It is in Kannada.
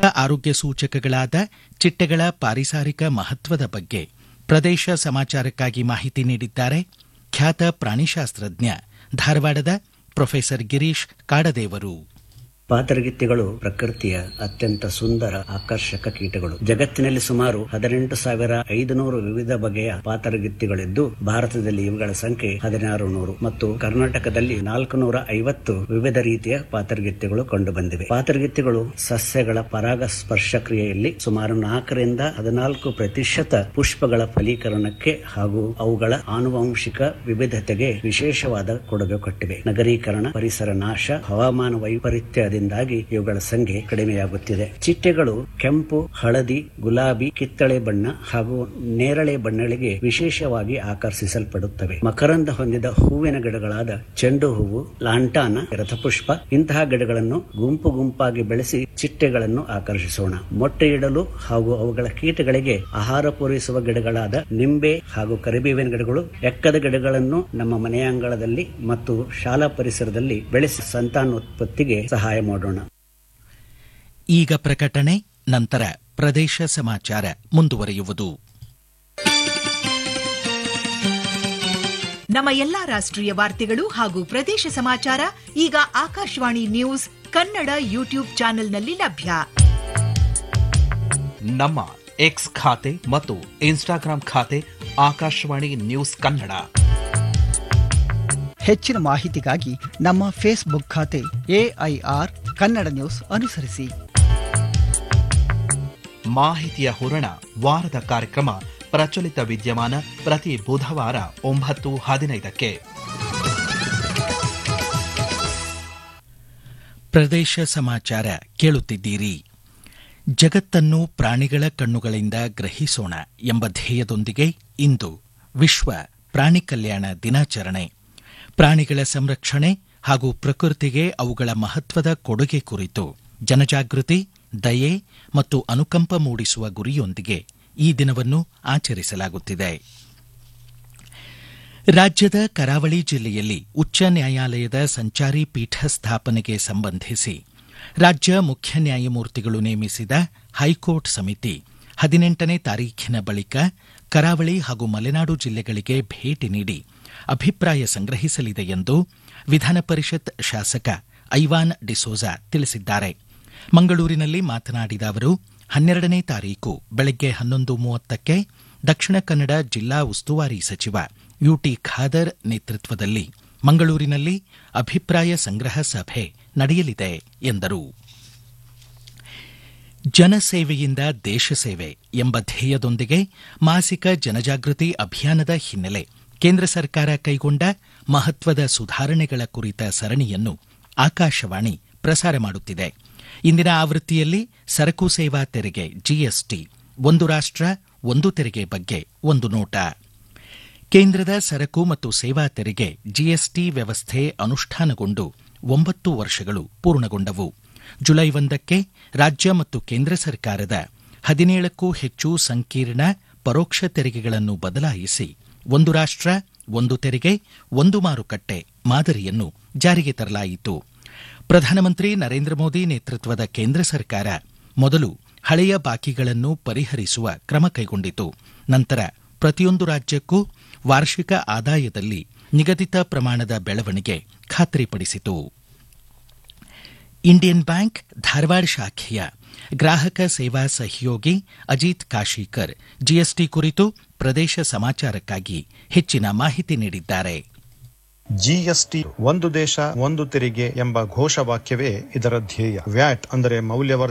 ಆರೋಗ್ಯ ಸೂಚಕಗಳಾದ ಚಿಟ್ಟೆಗಳ ಪಾರಿಸಾರಿಕ ಮಹತ್ವದ ಬಗ್ಗೆ ಪ್ರದೇಶ ಸಮಾಚಾರಕ್ಕಾಗಿ ಮಾಹಿತಿ ನೀಡಿದ್ದಾರೆ ಖ್ಯಾತ ಪ್ರಾಣಿಶಾಸ್ತ್ರಜ್ಞ ಧಾರವಾಡದ ಪ್ರೊಫೆಸರ್ ಗಿರೀಶ್ ಕಾಡದೇವರು ಪಾತರಗಿತ್ತಿಗಳು ಪ್ರಕೃತಿಯ ಅತ್ಯಂತ ಸುಂದರ ಆಕರ್ಷಕ ಕೀಟಗಳು ಜಗತ್ತಿನಲ್ಲಿ ಸುಮಾರು ಹದಿನೆಂಟು ಸಾವಿರ ಐದುನೂರು ವಿವಿಧ ಬಗೆಯ ಪಾತರಗಿತ್ತಿಗಳಿದ್ದು ಭಾರತದಲ್ಲಿ ಇವುಗಳ ಸಂಖ್ಯೆ ಹದಿನಾರು ನೂರು ಮತ್ತು ಕರ್ನಾಟಕದಲ್ಲಿ ನಾಲ್ಕು ನೂರ ಐವತ್ತು ವಿವಿಧ ರೀತಿಯ ಪಾತರಗಿತ್ತಿಗಳು ಕಂಡುಬಂದಿವೆ ಪಾತರಗಿತ್ತಿಗಳು ಸಸ್ಯಗಳ ಪರಾಗ ಸ್ಪರ್ಶ ಕ್ರಿಯೆಯಲ್ಲಿ ಸುಮಾರು ನಾಲ್ಕರಿಂದ ಹದಿನಾಲ್ಕು ಪ್ರತಿಶತ ಪುಷ್ಪಗಳ ಫಲೀಕರಣಕ್ಕೆ ಹಾಗೂ ಅವುಗಳ ಆನುವಂಶಿಕ ವಿವಿಧತೆಗೆ ವಿಶೇಷವಾದ ಕೊಡುಗೆ ಕೊಟ್ಟಿವೆ ನಗರೀಕರಣ ಪರಿಸರ ನಾಶ ಹವಾಮಾನ ವೈಪರೀತ್ಯದಿಂದಾಗಿ ಇವುಗಳ ಸಂಖ್ಯೆ ಕಡಿಮೆಯಾಗುತ್ತಿದೆ ಚಿಟ್ಟೆಗಳು ಕೆಂಪು ಹಳದಿ ಗುಲಾಬಿ ಕಿತ್ತಳೆ ಬಣ್ಣ ಹಾಗೂ ನೇರಳೆ ಬಣ್ಣಗಳಿಗೆ ವಿಶೇಷವಾಗಿ ಆಕರ್ಷಿಸಲ್ಪಡುತ್ತವೆ ಮಕರಂದ ಹೊಂದಿದ ಹೂವಿನ ಗಿಡಗಳಾದ ಚೆಂಡು ಹೂವು ಲಾಂಟಾನ ರಥಪುಷ್ಪ ಇಂತಹ ಗಿಡಗಳನ್ನು ಗುಂಪು ಗುಂಪಾಗಿ ಬೆಳೆಸಿ ಚಿಟ್ಟೆಗಳನ್ನು ಆಕರ್ಷಿಸೋಣ ಮೊಟ್ಟೆ ಇಡಲು ಹಾಗೂ ಅವುಗಳ ಕೀಟಗಳಿಗೆ ಆಹಾರ ಪೂರೈಸುವ ಗಿಡಗಳಾದ ನಿಂಬೆ ಹಾಗೂ ಕರಿಬೇವಿನ ಗಿಡಗಳು ಎಕ್ಕದ ಗಿಡಗಳನ್ನು ನಮ್ಮ ಮನೆಯ ಅಂಗಳದಲ್ಲಿ ಮತ್ತು ಶಾಲಾ ಪರಿಸರದಲ್ಲಿ ಬೆಳೆಸಿ ಸಂತಾನೋತ್ಪತ್ತಿಗೆ ಸಹಾಯ ಮಾಡೋಣ ಈಗ ಪ್ರಕಟಣೆ ನಂತರ ಪ್ರದೇಶ ಸಮಾಚಾರ ಮುಂದುವರಿಯುವುದು ನಮ್ಮ ಎಲ್ಲಾ ರಾಷ್ಟ್ರೀಯ ವಾರ್ತೆಗಳು ಹಾಗೂ ಪ್ರದೇಶ ಸಮಾಚಾರ ಈಗ ಆಕಾಶವಾಣಿ ನ್ಯೂಸ್ ಕನ್ನಡ ಯೂಟ್ಯೂಬ್ ಚಾನೆಲ್ನಲ್ಲಿ ಲಭ್ಯ ನಮ್ಮ ಎಕ್ಸ್ ಖಾತೆ ಮತ್ತು ಇನ್ಸ್ಟಾಗ್ರಾಂ ಖಾತೆ ಆಕಾಶವಾಣಿ ನ್ಯೂಸ್ ಕನ್ನಡ ಹೆಚ್ಚಿನ ಮಾಹಿತಿಗಾಗಿ ನಮ್ಮ ಫೇಸ್ಬುಕ್ ಖಾತೆ ಎಐಆರ್ ಕನ್ನಡ ನ್ಯೂಸ್ ಅನುಸರಿಸಿ ಮಾಹಿತಿಯ ಹೂರಣ ವಾರದ ಕಾರ್ಯಕ್ರಮ ಪ್ರಚಲಿತ ವಿದ್ಯಮಾನ ಪ್ರತಿ ಬುಧವಾರ ಒಂಬತ್ತು ಹದಿನೈದಕ್ಕೆ ಪ್ರದೇಶ ಸಮಾಚಾರ ಕೇಳುತ್ತಿದ್ದೀರಿ ಜಗತ್ತನ್ನು ಪ್ರಾಣಿಗಳ ಕಣ್ಣುಗಳಿಂದ ಗ್ರಹಿಸೋಣ ಎಂಬ ಧ್ಯೇಯದೊಂದಿಗೆ ಇಂದು ವಿಶ್ವ ಪ್ರಾಣಿ ಕಲ್ಯಾಣ ದಿನಾಚರಣೆ ಪ್ರಾಣಿಗಳ ಸಂರಕ್ಷಣೆ ಹಾಗೂ ಪ್ರಕೃತಿಗೆ ಅವುಗಳ ಮಹತ್ವದ ಕೊಡುಗೆ ಕುರಿತು ಜನಜಾಗೃತಿ ದಯೆ ಮತ್ತು ಅನುಕಂಪ ಮೂಡಿಸುವ ಗುರಿಯೊಂದಿಗೆ ಈ ದಿನವನ್ನು ಆಚರಿಸಲಾಗುತ್ತಿದೆ ರಾಜ್ಯದ ಕರಾವಳಿ ಜಿಲ್ಲೆಯಲ್ಲಿ ಉಚ್ಚ ನ್ಯಾಯಾಲಯದ ಸಂಚಾರಿ ಪೀಠ ಸ್ಥಾಪನೆಗೆ ಸಂಬಂಧಿಸಿ ರಾಜ್ಯ ಮುಖ್ಯ ನ್ಯಾಯಮೂರ್ತಿಗಳು ನೇಮಿಸಿದ ಹೈಕೋರ್ಟ್ ಸಮಿತಿ ಹದಿನೆಂಟನೇ ತಾರೀಖಿನ ಬಳಿಕ ಕರಾವಳಿ ಹಾಗೂ ಮಲೆನಾಡು ಜಿಲ್ಲೆಗಳಿಗೆ ಭೇಟಿ ನೀಡಿ ಅಭಿಪ್ರಾಯ ಸಂಗ್ರಹಿಸಲಿದೆ ಎಂದು ವಿಧಾನ ಪರಿಷತ್ ಶಾಸಕ ಐವಾನ್ ಡಿಸೋಜಾ ತಿಳಿಸಿದ್ದಾರೆ ಮಂಗಳೂರಿನಲ್ಲಿ ಮಾತನಾಡಿದ ಅವರು ಹನ್ನೆರಡನೇ ತಾರೀಕು ಬೆಳಗ್ಗೆ ಹನ್ನೊಂದು ಮೂವತ್ತಕ್ಕೆ ದಕ್ಷಿಣ ಕನ್ನಡ ಜಿಲ್ಲಾ ಉಸ್ತುವಾರಿ ಸಚಿವ ಯುಟಿ ಖಾದರ್ ನೇತೃತ್ವದಲ್ಲಿ ಮಂಗಳೂರಿನಲ್ಲಿ ಅಭಿಪ್ರಾಯ ಸಂಗ್ರಹ ಸಭೆ ನಡೆಯಲಿದೆ ಎಂದರು ಜನಸೇವೆಯಿಂದ ದೇಶ ಸೇವೆ ಎಂಬ ಧ್ಯೇಯದೊಂದಿಗೆ ಮಾಸಿಕ ಜನಜಾಗೃತಿ ಅಭಿಯಾನದ ಹಿನ್ನೆಲೆ ಕೇಂದ್ರ ಸರ್ಕಾರ ಕೈಗೊಂಡ ಮಹತ್ವದ ಸುಧಾರಣೆಗಳ ಕುರಿತ ಸರಣಿಯನ್ನು ಆಕಾಶವಾಣಿ ಪ್ರಸಾರ ಮಾಡುತ್ತಿದೆ ಇಂದಿನ ಆವೃತ್ತಿಯಲ್ಲಿ ಸರಕು ಸೇವಾ ತೆರಿಗೆ ಜಿಎಸ್ಟಿ ಒಂದು ರಾಷ್ಟ್ರ ಒಂದು ತೆರಿಗೆ ಬಗ್ಗೆ ಒಂದು ನೋಟ ಕೇಂದ್ರದ ಸರಕು ಮತ್ತು ಸೇವಾ ತೆರಿಗೆ ಜಿಎಸ್ಟಿ ವ್ಯವಸ್ಥೆ ಅನುಷ್ಠಾನಗೊಂಡು ಒಂಬತ್ತು ವರ್ಷಗಳು ಪೂರ್ಣಗೊಂಡವು ಜುಲೈ ಒಂದಕ್ಕೆ ರಾಜ್ಯ ಮತ್ತು ಕೇಂದ್ರ ಸರ್ಕಾರದ ಹದಿನೇಳಕ್ಕೂ ಹೆಚ್ಚು ಸಂಕೀರ್ಣ ಪರೋಕ್ಷ ತೆರಿಗೆಗಳನ್ನು ಬದಲಾಯಿಸಿ ಒಂದು ರಾಷ್ಟ್ರ ಒಂದು ತೆರಿಗೆ ಒಂದು ಮಾರುಕಟ್ಟೆ ಮಾದರಿಯನ್ನು ಜಾರಿಗೆ ತರಲಾಯಿತು ಪ್ರಧಾನಮಂತ್ರಿ ನರೇಂದ್ರ ಮೋದಿ ನೇತೃತ್ವದ ಕೇಂದ್ರ ಸರ್ಕಾರ ಮೊದಲು ಹಳೆಯ ಬಾಕಿಗಳನ್ನು ಪರಿಹರಿಸುವ ಕ್ರಮ ಕೈಗೊಂಡಿತು ನಂತರ ಪ್ರತಿಯೊಂದು ರಾಜ್ಯಕ್ಕೂ ವಾರ್ಷಿಕ ಆದಾಯದಲ್ಲಿ ನಿಗದಿತ ಪ್ರಮಾಣದ ಬೆಳವಣಿಗೆ ಖಾತ್ರಿಪಡಿಸಿತು ಇಂಡಿಯನ್ ಬ್ಯಾಂಕ್ ಧಾರವಾಡ ಶಾಖೆಯ ಗ್ರಾಹಕ ಸೇವಾ ಸಹಯೋಗಿ ಅಜಿತ್ ಕಾಶೀಕರ್ ಜಿಎಸ್ಟಿ ಕುರಿತು ಪ್ರದೇಶ ಸಮಾಚಾರಕ್ಕಾಗಿ ಹೆಚ್ಚಿನ ಮಾಹಿತಿ ನೀಡಿದ್ದಾರೆ ಜಿಎಸ್ಟಿ ಒಂದು ದೇಶ ಒಂದು ತೆರಿಗೆ ಎಂಬ ಘೋಷವಾಕ್ಯವೇ ಇದರ ಧ್ಯೇಯ ವ್ಯಾಟ್ ಅಂದರೆ ಮೌಲ್ಯವರ್ಧಿತ